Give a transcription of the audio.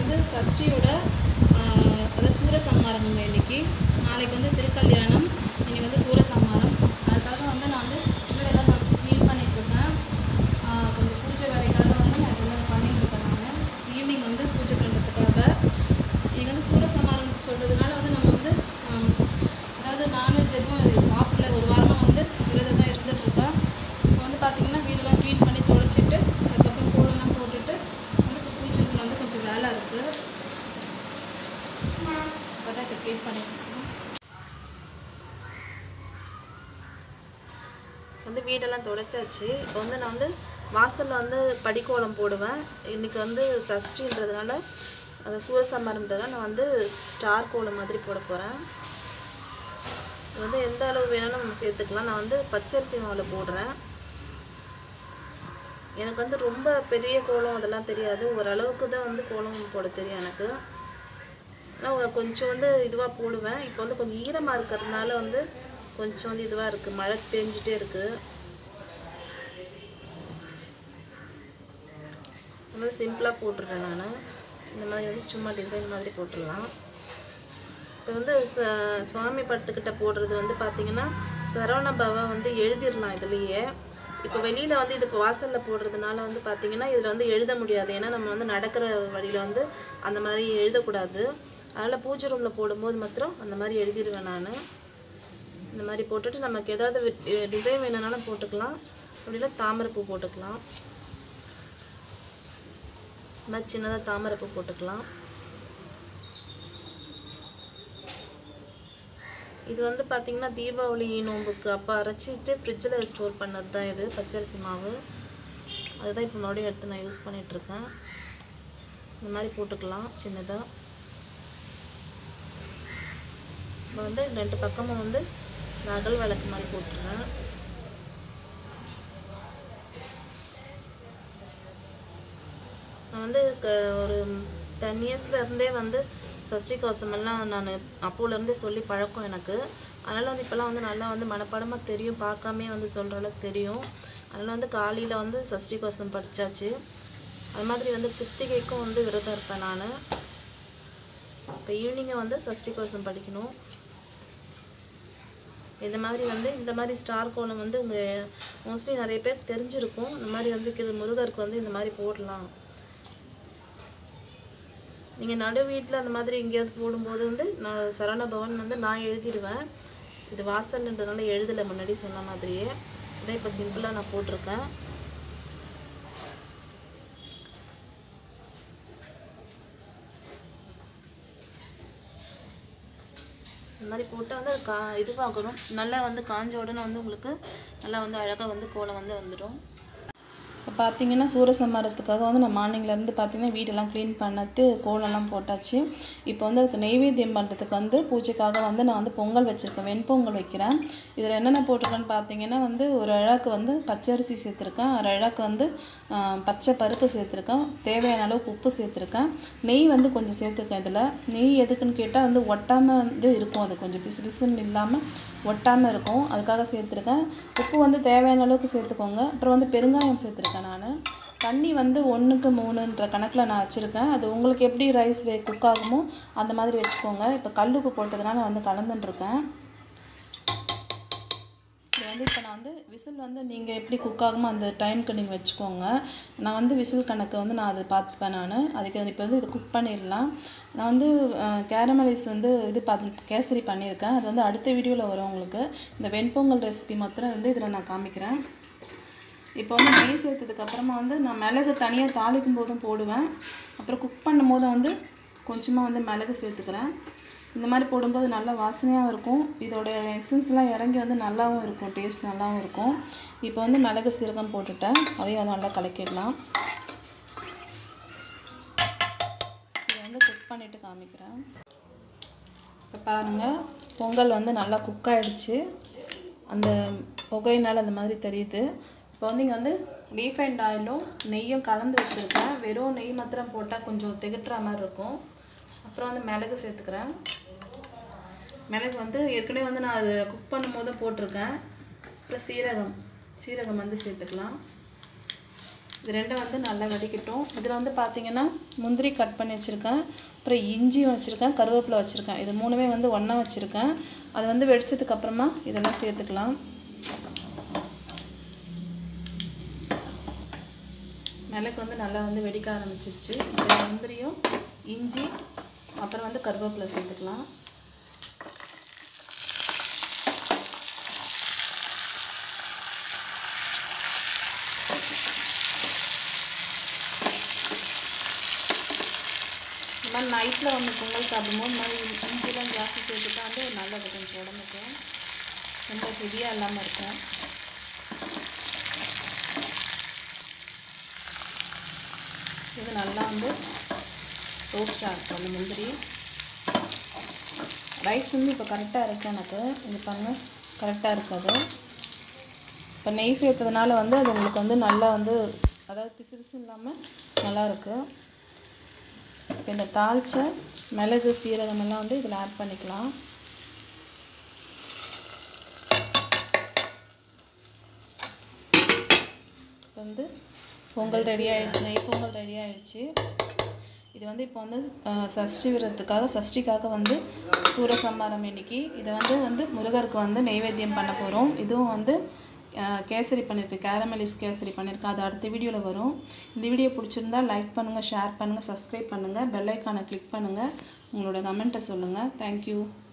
வந்து சஷ்டியோட ஆஹ், அதாவது சூரசம்மாரம் இன்னைக்கு நாளைக்கு வந்து திருக்கல்யாணம் இன்னைக்கு வந்து சூரசம்மாரம் அதுக்காக வந்து நான் வந்து வீடெல்லாம் தொடச்சி க்ளீன் பண்ணிட்டு இருக்கேன் ஆஹ், கொஞ்சம் பூஜை வேலைக்காக வந்து நான் இதெல்லாம் பண்ணிட்டு இருக்கேன் நான் ஈவினிங் வந்து பூஜை பண்ணுறதுக்காக இன்னைக்கு வந்து சூரசம்மாரம் சொல்கிறதுனால வந்து நம்ம வந்து ஆம், அதாவது நான்வெஜ் எதுவும் சாப்பிடல ஒரு வாரமாக வந்து விரதம் தான் இருந்துகிட்ருக்கேன் இப்போ வந்து பார்த்திங்கன்னா வீடெல்லாம் க்ளீன் பண்ணி தொடச்சிட்டு அதுக்கப்புறம் கோலம்லாம் போட்டுட்டு வந்து பூஜை ரூமில் வந்து கொஞ்சம் வேலை இருக்குது இப்போ தான் இப்போ க்ளீன் பண்ணிட்டுருக்கோம் வந்து வீடெல்லாம் தொடச்சாச்சு இப்போ வந்து நான் வந்து வாசலில் வந்து படிக்கோலம் போடுவேன் இன்றைக்கி வந்து சஷ்டின்றதுனால அந்த சூரசம்மரன்றதால நான் வந்து ஸ்டார் கோலம் மாதிரி போட போகிறேன் இது வந்து எந்த அளவு வேணாலும் நம்ம சேர்த்துக்கலாம் நான் வந்து பச்சரிசி மாவில் போடுறேன் எனக்கு வந்து ரொம்ப பெரிய கோலம் அதெல்லாம் தெரியாது ஓரளவுக்கு தான் வந்து கோலம் போட தெரியும் எனக்கு ஆனால் கொஞ்சம் வந்து இதுவாக போடுவேன் இப்போ வந்து கொஞ்சம் ஈரமாக இருக்கிறதுனால வந்து கொஞ்சம் வந்து இதுவாக இருக்குது மழை பெஞ்சிட்டே இருக்குது அதனால சிம்பிளாக போட்டுடுறேன் நான் இந்த மாதிரி வந்து சும்மா டிசைன் மாதிரி போட்டுடலாம் இப்போ வந்து ச சுவாமி படத்துக்கிட்ட போடுறது வந்து பார்த்தீங்கன்னா சரவண பவா வந்து எழுதிடலாம் இதுலேயே இப்போ வெளியில் வந்து இது இப்போ வாசலில் போடுறதுனால வந்து பார்த்தீங்கன்னா இதில் வந்து எழுத முடியாது ஏன்னா நம்ம வந்து நடக்கிற வழியில் வந்து அந்த மாதிரி எழுதக்கூடாது அதனால் பூஜை ரூமில் போடும்போது மாத்திரம் அந்த மாதிரி எழுதிடுவேன் நான் இந்த மாதிரி போட்டுட்டு நமக்கு ஏதாவது டிசைன் வேணும்னாலும் போட்டுக்கலாம் அப்படின்னா தாமரைப்பூ போட்டுக்கலாம் இந்த மாதிரி சின்னதாக தாமரைப்பூ போட்டுக்கலாம் இது வந்து பார்த்திங்கன்னா தீபாவளி நோம்புக்கு அப்போ அரைச்சிட்டு ஃப்ரிட்ஜில் ஸ்டோர் பண்ணது தான் இது பச்சரிசி மாவு அதுதான் இப்போ மறுபடியும் எடுத்து நான் யூஸ் பண்ணிகிட்ருக்கேன் இந்த மாதிரி போட்டுக்கலாம் சின்னதாக இப்போ வந்து ரெண்டு பக்கமும் வந்து நான் அகல் விளக்கு மாதிரி போட்டுருவேன் நான் வந்து க ஒரு டென் இயர்ஸ்லேருந்தே வந்து சஷ்டி கவசமெல்லாம் நான் அப்போலேருந்தே சொல்லி பழக்கம் எனக்கு அதனால் வந்து இப்போல்லாம் வந்து நல்லா வந்து மனப்பாடமாக தெரியும் பார்க்காமே வந்து சொல்கிற அளவுக்கு தெரியும் அதனால் வந்து காலையில் வந்து சஷ்டி கவசம் படித்தாச்சு அது மாதிரி வந்து கிருத்திகைக்கும் வந்து விரதம் இருப்பேன் நான் இப்போ ஈவினிங்கை வந்து சஷ்டி கவசம் படிக்கணும் இந்த மாதிரி வந்து இந்த மாதிரி ஸ்டார் கோலம் வந்து உங்கள் மோஸ்ட்லி நிறைய பேர் தெரிஞ்சிருக்கும் இந்த மாதிரி வந்து கிரு- முருகருக்கு வந்து இந்த மாதிரி போடலாம் நீங்கள் நடு வீட்டில் அந்த மாதிரி எங்கேயாவது போடும்போது வந்து நான் சரவண பவன் வந்து நான் எழுதிடுவேன் இது வாசல்ன்றதுனால எழுதலை முன்னாடி சொன்ன மாதிரியே இதான் இப்போ சிம்பிளாக நான் போட்டிருக்கேன் இந்த மாதிரி போட்டால் வந்து அது கா இதுவாகணும் நல்லா வந்து காஞ்ச உடனே வந்து உங்களுக்கு நல்லா வந்து அழகாக வந்து கோலம் வந்து வந்துடும் இப்போ பார்த்தீங்கன்னா சூரசம்மாரத்துக்காக வந்து நான் மார்னிங்லேருந்து பார்த்தீங்கன்னா வீடெல்லாம் க்ளீன் பண்ணிட்டு கோலம்லாம் போட்டாச்சு இப்போ வந்து அதுக்கு நெய்வேத்தியம் பண்ணுறதுக்கு வந்து பூஜைக்காக வந்து நான் வந்து பொங்கல் வச்சுருக்கேன் வெண்பொங்கல் வைக்கிறேன் இதில் என்னென்ன போட்டிருக்கேன்னு பார்த்தீங்கன்னா வந்து ஒரு அழாக்கு வந்து பச்சரிசி சேர்த்துருக்கேன் ஒரு அழாக்கு வந்து ஆ, பச்சை பருப்பு சேர்த்துருக்கேன் தேவையான அளவுக்கு உப்பு சேர்த்துருக்கேன் நெய் வந்து கொஞ்சம் சேர்த்துருக்கேன் இதில் நெய் எதுக்குன்னு கேட்டால் வந்து ஒட்டாமல் வந்து இருக்கும் அது கொஞ்சம் பிசு பிசுன்னு இல்லாமல் ஒட்டாமல் இருக்கும் அதுக்காக சேர்த்துருக்கேன் உப்பு வந்து தேவையான அளவுக்கு சேர்த்துக்கோங்க அப்புறம் வந்து பெருங்காயம் சேர்த்துருக்கேன் நான் தண்ணி வந்து ஒன்றுக்கு மூணுன்ற கணக்கில் நான் வச்சுருக்கேன் அது உங்களுக்கு எப்படி ரைஸ் வே குக் ஆகுமோ அந்த மாதிரி வச்சுக்கோங்க இப்போ கல்லுப்பு போட்டதுனால நான் வந்து கலந்துட்டுருக்கேன் இது வந்து இப்போ நான் வந்து விசில் வந்து நீங்கள் எப்படி குக் ஆகுமோ அந்த டைமுக்கு நீங்கள் வச்சுக்கோங்க நான் வந்து விசில் கணக்கு வந்து நான் அதை பார்த்துப்பேன் நான் அதுக்கு இப்போ வந்து இது குக் பண்ணிடலாம் நான் வந்து கேரமலைஸ் வந்து இது பார்த்து கேசரி பண்ணியிருக்கேன் அது வந்து அடுத்த வீடியோவில் வரும் உங்களுக்கு இந்த வெண்பொங்கல் ரெசிபி மாத்திரம் வந்து இதில் நான் காமிக்கிறேன் இப்போ வந்து நெய் சேர்த்ததுக்கு அப்புறமா வந்து நான் மிளகு தனியாக தாளிக்கும் போதும் போடுவேன் அப்புறம் குக் பண்ணும் போது வந்து கொஞ்சமாக வந்து மிளகு சேர்த்துக்கிறேன் இந்த மாதிரி போடும்போது நல்லா வாசனையாகவும் இருக்கும் இதோட எசன்ஸ்லாம் இறங்கி வந்து நல்லாவும் இருக்கும் டேஸ்ட் நல்லாவும் இருக்கும் இப்போ வந்து மிளகு சீரகம் போட்டுட்டேன் அதையும் வந்து நல்லா கலக்கிடலாம் இதை வந்து குக் பண்ணிவிட்டு காமிக்கிறேன் இப்போ பாருங்கள் பொங்கல் வந்து நல்லா குக் ஆகிடுச்சு அந்த புகையினால் அந்த மாதிரி தெரியுது இப்போ வந்து இங்கே வந்து ரீஃபைண்ட் ஆயிலும் நெய்யும் கலந்து வச்சுருக்கேன் வெறும் நெய் மாத்திரம் போட்டால் கொஞ்சம் திகட்டுற மாதிரி இருக்கும் அப்புறம் வந்து மிளகு சேர்த்துக்கிறேன் மிளகு வந்து ஏற்கனவே வந்து நான் அது குக் பண்ணும்போது போட்டிருக்கேன் அப்புறம் சீரகம் சீரகம் வந்து சேர்த்துக்கலாம் இது ரெண்டும் வந்து நல்லா வெடிக்கட்டும் இதில் வந்து பார்த்தீங்கன்னா முந்திரி கட் பண்ணி வச்சுருக்கேன் அப்புறம் இஞ்சியும் வச்சுருக்கேன் கருவேப்பிலை வச்சுருக்கேன் இது மூணுமே வந்து ஒன்றா வச்சுருக்கேன் அது வந்து வெடிச்சதுக்கு அப்புறமா இதெல்லாம் சேர்த்துக்கலாம் மிளகு வந்து நல்லா வந்து வெடிக்க ஆரம்பிச்சிருச்சு இதில் முந்திரியும் இஞ்சி அப்புறம் வந்து கருவேப்பிலை சேர்த்துக்கலாம் இந்த மாதிரி நைட்டில் வந்து பொங்கல் சாப்பிடும்போது இந்த மாதிரி இஞ்சிலாம் ஜாஸ்தி சேர்த்துட்டா வந்து நல்லது கொஞ்சம் உடம்புக்கு ரொம்ப ஹெவியாக இல்லாமல் இருக்கும் இது நல்லா வந்து ரோஸ்டாக இருக்கும் அந்த முந்திரி ரைஸ் வந்து இப்போ கரெக்டாக இருக்குது எனக்கு இது பாருங்க கரெக்டாக இருக்காது இப்போ நெய் சேர்த்ததுனால வந்து அது உங்களுக்கு வந்து நல்லா வந்து அதாவது பிசு பிசு இல்லாமல் நல்லா இருக்குது இப்போ இந்த தாளிச்ச மிளகு சீரகம் எல்லாம் வந்து இதில் ஆட் பண்ணிக்கலாம் இப்போ வந்து பொங்கல் ரெடி ஆயிடுச்சு நெய் பொங்கல் ரெடி ஆயிடுச்சு இது வந்து இப்போ வந்து அஹ், சஷ்டி விரதத்துக்காக சஷ்டிக்காக வந்து சூரசம்மாரம் இன்னைக்கு இதை வந்து வந்து முருகருக்கு வந்து நெய்வேத்தியம் பண்ண போகிறோம் இதுவும் வந்து அஹ், கேசரி பண்ணியிருக்கு கேரமலிஸ் கேசரி பண்ணியிருக்கேன் அது அடுத்த வீடியோவில் வரும் இந்த வீடியோ பிடிச்சிருந்தா லைக் பண்ணுங்கள் ஷேர் பண்ணுங்கள் சப்ஸ்கிரைப் பண்ணுங்கள் பெல் ஐக்கானை கிளிக் பண்ணுங்கள் உங்களோட கமெண்ட்டை சொல்லுங்கள் தேங்க்யூ